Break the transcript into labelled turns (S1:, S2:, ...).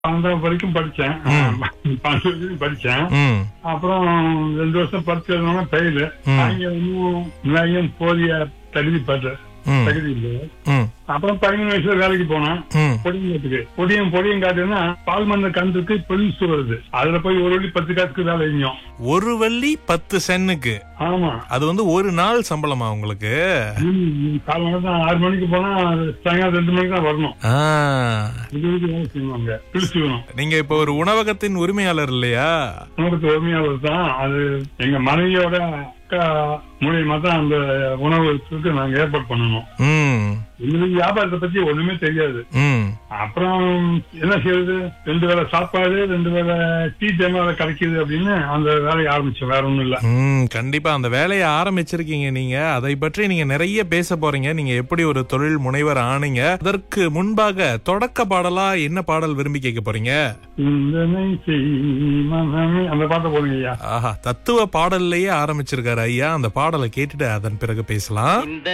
S1: பன்னெண்டாம் வரைக்கும் படிச்சேன் பன்னெண்டு வரைக்கும் படிச்சேன்
S2: ம்
S1: அப்புறம் ரெண்டு வருஷம் பரிச்சு எழுதணும் ஃபெயிலு
S2: ம்.
S1: அங்க இன்னும் நிலையம் போதிய தகுதி பற்று
S2: ம்
S1: தகுதி இல்லை
S2: ம்
S1: அப்புறம் பதிமூணு வயசுல வேலைக்கு போனேன்
S2: ம்
S1: பொடியங்காட்டுக்கு பொடியும் பொடியும் காட்டுன்னா பால் மந்த கன்றுக்கு பொலிசு வருது அதுல போய் ஒரு வழி பத்து காசுக்கு வேலை செஞ்சோம்
S2: ஒரு வெள்ளி பத்து சென்னுக்கு
S1: ஆமா
S2: அது வந்து ஒரு நாள் சம்பளமா உங்களுக்கு
S1: ம், காலை மணி தான் ஆறு மணிக்கு போனா சாயங்காலம் ரெண்டு மணிக்கு தான் வரணும்
S2: ஆ
S1: இது வரைக்கும் வேலை செய்வாங்க பிடிச்சுக்கணும்
S2: நீங்க இப்ப ஒரு உணவகத்தின் உரிமையாளர் இல்லையா
S1: உணவுக்கு உரிமையாளர் தான் அது எங்க மனைவியோட அக்கா மூலியமா தான் அந்த உணவுக்கு நாங்க ஏற்பாடு பண்ணணும்
S2: ம்
S1: எங்களுக்கு வியாபாரத்தை பத்தி ஒண்ணுமே தெரியாது
S2: ம்
S1: அப்புறம் என்ன செய்யறது ரெண்டு வேளை சாப்பாடு ரெண்டு வேளை டீ டைம் கிடைக்குது அப்படின்னு அந்த வேலையை ஆரம்பிச்சோம் வேற ஒண்ணும் இல்ல
S2: ம் கண்டிப்பா அந்த வேலையை ஆரம்பிச்சிருக்கீங்க நீங்க அதை பற்றி நீங்க நிறைய பேச போறீங்க நீங்க எப்படி ஒரு தொழில் முனைவர் ஆனீங்க அதற்கு முன்பாக தொடக்க பாடலா என்ன பாடல் விரும்பி கேட்க போறீங்க
S1: சிந்தனை செய் மனமே அந்த பாட்டை போடுங்க ஐயா
S2: ஆஹா தத்துவ பாடல்லையே ஆரம்பிச்சிருக்காரு ஐயா அந்த பாடலை கேட்டுட்டு அதன் பிறகு பேசலாம்
S3: இந்த